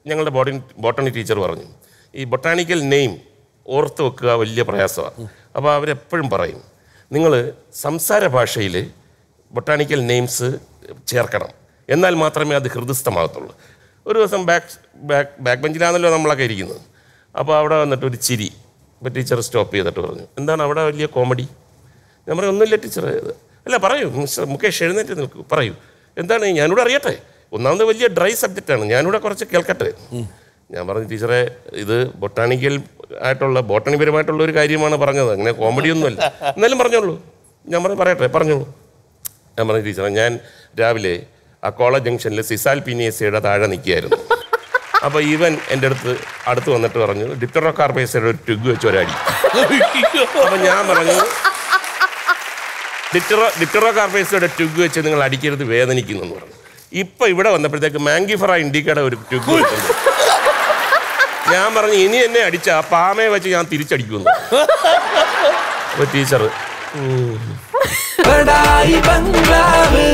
ഞങ്ങളുടെ botany botany teacher പറഞ്ഞു ഈ ബൊട്ടാണിക്കൽ നെയിം ഓർത്ത് വെക്കുക വലിയ പ്രയാസമാണ് അപ്പോൾ അവരെപ്പോഴും പറയും നിങ്ങൾ സംസാര ഭാഷയിൽ ബൊട്ടാണിക്കൽ നെയിംസ് ചേർക്കണം എന്നാൽ മാത്രമേ അത് ഹൃദയസ്ഥമാകത്തുള്ളൂ ഒരു ദിവസം ബാക്ക് ബാക്ക് ബാക്ക് ബെഞ്ചിലാണല്ലോ നമ്മളൊക്കെ ഇരിക്കുന്നത് അപ്പോൾ അവിടെ വന്നിട്ട് ഒരു ചിരി അപ്പോൾ ടീച്ചർ സ്റ്റോപ്പ് ചെയ്തിട്ട് പറഞ്ഞു എന്താണ് അവിടെ വലിയ കോമഡി ഞാൻ പറഞ്ഞു ഒന്നുമില്ല ടീച്ചർ അല്ല പറയൂ മിസ്റ്റർ മുകേഷ് എഴുന്നേറ്റ് നിൽക്കൂ പറയൂ എന്താണ് ഞാനിവിടെ അറിയട്ടെ ഒന്നാമത് വലിയ ഡ്രൈ സബ്ജക്റ്റാണ് ഞാനിവിടെ കുറച്ച് കേൾക്കട്ടെ ഞാൻ പറഞ്ഞു ടീച്ചറെ ഇത് ബൊട്ടാണിക്കൽ ആയിട്ടുള്ള ബോട്ടണിപരമായിട്ടുള്ള ഒരു കാര്യമാണ് പറഞ്ഞത് അങ്ങനെ കോമഡി ഒന്നുമല്ല എന്നാലും പറഞ്ഞോളൂ ഞാൻ പറഞ്ഞു പറയട്ടെ പറഞ്ഞോളൂ ഞാൻ പറഞ്ഞു ടീച്ചറെ ഞാൻ രാവിലെ ആ കോളേജ് ജംഗ്ഷനിൽ സിസാൽ പിനിയസയുടെ താഴെ നിൽക്കുകയായിരുന്നു അപ്പോൾ ഇവൻ എൻ്റെ അടുത്ത് അടുത്ത് വന്നിട്ട് പറഞ്ഞു ഡിറ്ററോ കാർബേസയുടെ ഒരു ടുഗ് വെച്ച് ഒരടി അപ്പം ഞാൻ പറഞ്ഞു ഡിറ്ററോ ഡിറ്ററോ കാർബേസയുടെ ടുഗ് വെച്ച് നിങ്ങൾ അടിക്കരുത് വേദനിക്കുന്നു എന്ന് പറഞ്ഞു ഇപ്പം ഇവിടെ വന്നപ്പോഴത്തേക്ക് മാങ്കിഫറ ഇൻഡിക്കയുടെ ഒരു ടുഗ് വെച്ചിട്ടുണ്ട് ഞാൻ പറഞ്ഞു ഇനി എന്നെ അടിച്ച ആ പാമയെ വെച്ച് ഞാൻ തിരിച്ചടിക്കുന്നു അപ്പോൾ ടീച്ചർ ബഡായി ബംഗ്ലാവ്